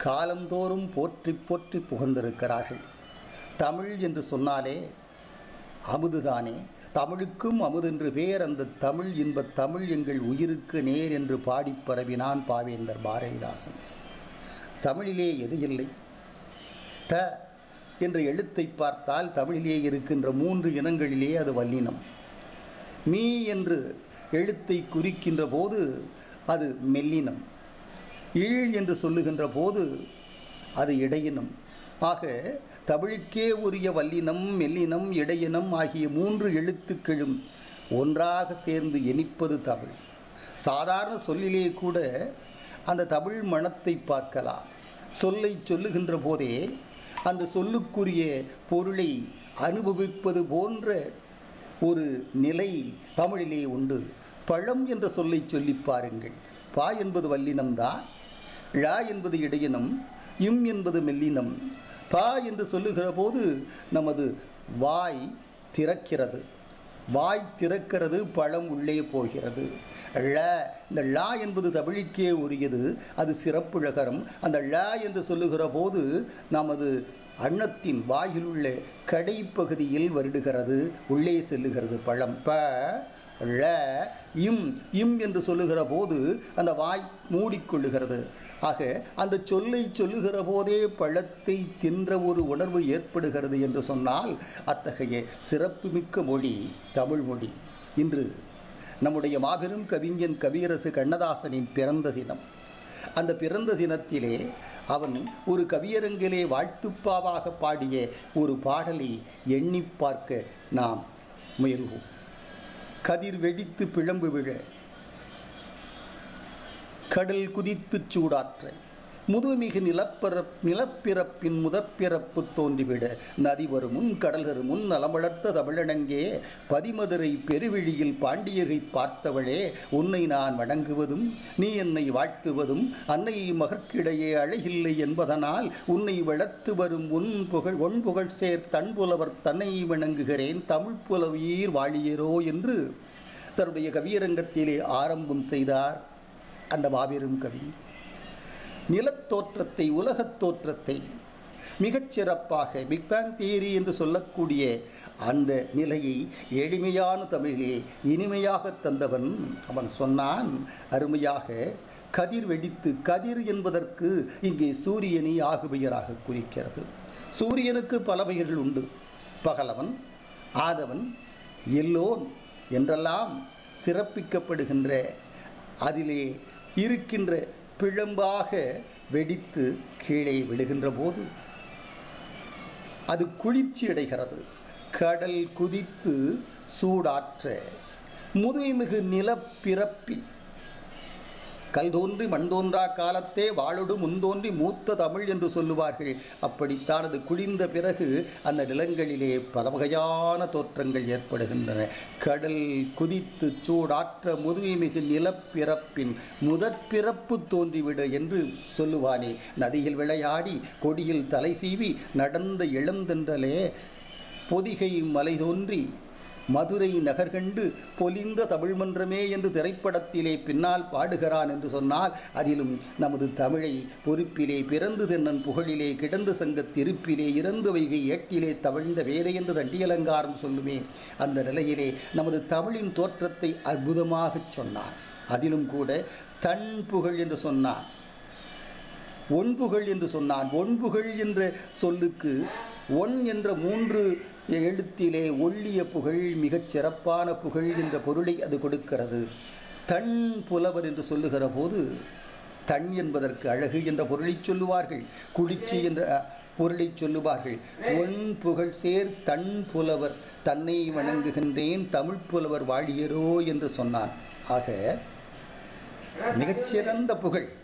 காலந்தோறும் போற்றி போற்றி புகழ்ந்திருக்கிறார்கள் தமிழ் என்று சொன்னாலே அமுதுதானே தமிழுக்கும் அமுதென்று பேர் அந்த தமிழ் இன்பத் தமிழ் எங்கள் உயிருக்கு நேர் என்று பாடிப் பரவினான் பாவேந்தர் பாரதிதாசன் தமிழிலே எது இல்லை த என்ற எழுத்தை பார்த்தால் தமிழிலே இருக்கின்ற மூன்று இனங்களிலே அது வல்லினம் மீ என்று எழுத்தை குறிக்கின்ற போது அது மெல்லினம் ஈழ் என்று சொல்லுகின்ற போது அது இடையினம் ஆக தமிழுக்கே உரிய வல்லினம் மெல்லினம் இடையினம் ஆகிய மூன்று எழுத்துக்களும் ஒன்றாக சேர்ந்து இனிப்பது தமிழ் சாதாரண சொல்லிலே கூட அந்த தமிழ் மணத்தை பார்க்கலாம் சொல்லை சொல்லுகின்ற போதே அந்த சொல்லுக்குரிய பொருளை அனுபவிப்பது போன்ற ஒரு நிலை தமிழிலே உண்டு பழம் என்ற சொல்லை சொல்லி பாருங்கள் பா என்பது வல்லினம்தான் ழா என்பது இடையினம் இம் என்பது மெல்லினம் பா என்று சொல்லுகிற போது நமது வாய் திறக்கிறது வாய் திறக்கிறது பழம் உள்ளே போகிறது ழ இந்த ழா என்பது தமிழுக்கே உரியது அது சிறப்புழகரம் அந்த ழ என்று சொல்லுகிற போது நமது அன்னத்தின் வாயில் உள்ள கடைப்பகுதியில் வருடுகிறது உள்ளே செல்லுகிறது பழம் ப ழ இம் இம் என்று சொல்லுகிற போது அந்த வாய் மூடிக்கொள்ளுகிறது ஆக அந்த சொல்லை சொல்லுகிற போதே பழத்தை தின்ற ஒரு உணர்வு ஏற்படுகிறது என்று சொன்னால் அத்தகைய சிறப்புமிக்க மொழி தமிழ் மொழி இன்று நம்முடைய மாபெரும் கவிஞன் கவியரசு கண்ணதாசனின் பிறந்த தினம் அந்த பிறந்த தினத்திலே அவன் ஒரு கவியரங்கிலே வாழ்த்துப்பாவாக பாடிய ஒரு பாடலை எண்ணி பார்க்க நாம் முயல்வோம் கதிர் வெடித்து பிழம்பு விழ கடல் குதித்துச் சூடாற்ற முதுமிகு நிலப்பரப் நிலப்பிறப்பின் முதற்பிறப்பு தோன்றிவிட நதி வரும் முன் கடல் தரும் முன் நலமளர்த்த தமிழனங்கே பதிமதுரை பெருவிழியில் பாண்டியரை பார்த்தவளே உன்னை நான் வணங்குவதும் நீ என்னை வாழ்த்துவதும் அன்னை மகற்கிடையே அழகில்லை என்பதனால் உன்னை வளர்த்து வரும் உன் புகழ் ஒன் புகழ் சேர் தன்புலவர் தன்னை வணங்குகிறேன் தமிழ் புலவீர் வாழியரோ என்று தன்னுடைய கவியரங்கத்திலே ஆரம்பம் செய்தார் அந்த மாபெரும் கவி நிலத்தோற்றத்தை உலகத் தோற்றத்தை மிகச் சிறப்பாக பிக் பேங் தியரி என்று சொல்லக்கூடிய அந்த நிலையை எளிமையான தமிழிலே இனிமையாக தந்தவன் அவன் சொன்னான் அருமையாக கதிர் வெடித்து கதிர் என்பதற்கு இங்கே சூரியனை ஆகுபெயராக குறிக்கிறது சூரியனுக்கு பல பெயர்கள் உண்டு பகலவன் ஆதவன் எல்லோன் என்றெல்லாம் சிறப்பிக்கப்படுகின்ற அதிலே இருக்கின்ற பிழம்பாக வெடித்து கீழே விழுகின்ற போது அது குளிர்ச்சி அடைகிறது கடல் குதித்து சூடாற்ற முதுமைமிகு நிலப்பிறப்பில் கல் தோன்றி மண் தோன்றா காலத்தே வாழொடு முன்தோன்றி மூத்த தமிழ் என்று சொல்லுவார்கள் அப்படித்தான் அது குளிர்ந்த பிறகு அந்த நிலங்களிலே பல வகையான தோற்றங்கள் ஏற்படுகின்றன கடல் குதித்து சூடாற்ற முதுமைமிகு நிலப்பிறப்பின் முதற்பிறப்பு தோன்றிவிடு என்று சொல்லுவானே நதியில் விளையாடி கொடியில் தலை சீவி நடந்த இளந்தென்றலே பொதிகை மலை தோன்றி மதுரை நகர்கண்டு பொலிந்த தமிழ் மன்றமே என்று திரைப்படத்திலே பின்னால் பாடுகிறான் என்று சொன்னால் அதிலும் நமது தமிழை பொறுப்பிலே பிறந்து தென்னன் புகழிலே கிடந்து சங்க திருப்பிலே இறந்து வைகை ஏட்டிலே தவழ்ந்த வேதை என்று தண்டியலங்காரம் சொல்லுமே அந்த நிலையிலே நமது தமிழின் தோற்றத்தை அற்புதமாகச் சொன்னார் அதிலும் கூட தன் புகழ் என்று சொன்னான் ஒன்புகழ் என்று சொன்னான் ஒன்புகழ் என்ற சொல்லுக்கு ஒன் என்ற மூன்று எழுத்திலே ஒள்ளிய புகழ் மிகச் சிறப்பான புகழ் என்ற பொருளை அது கொடுக்கிறது தன் புலவர் என்று சொல்லுகிற போது தன் என்பதற்கு அழகு என்ற பொருளை சொல்லுவார்கள் குளிர்ச்சி என்ற பொருளை சொல்லுவார்கள் ஒன் புகழ் சேர் தன் புலவர் தன்னை வணங்குகின்றேன் தமிழ் புலவர் வாழியரோ என்று சொன்னான் ஆக மிகச்சிறந்த புகழ்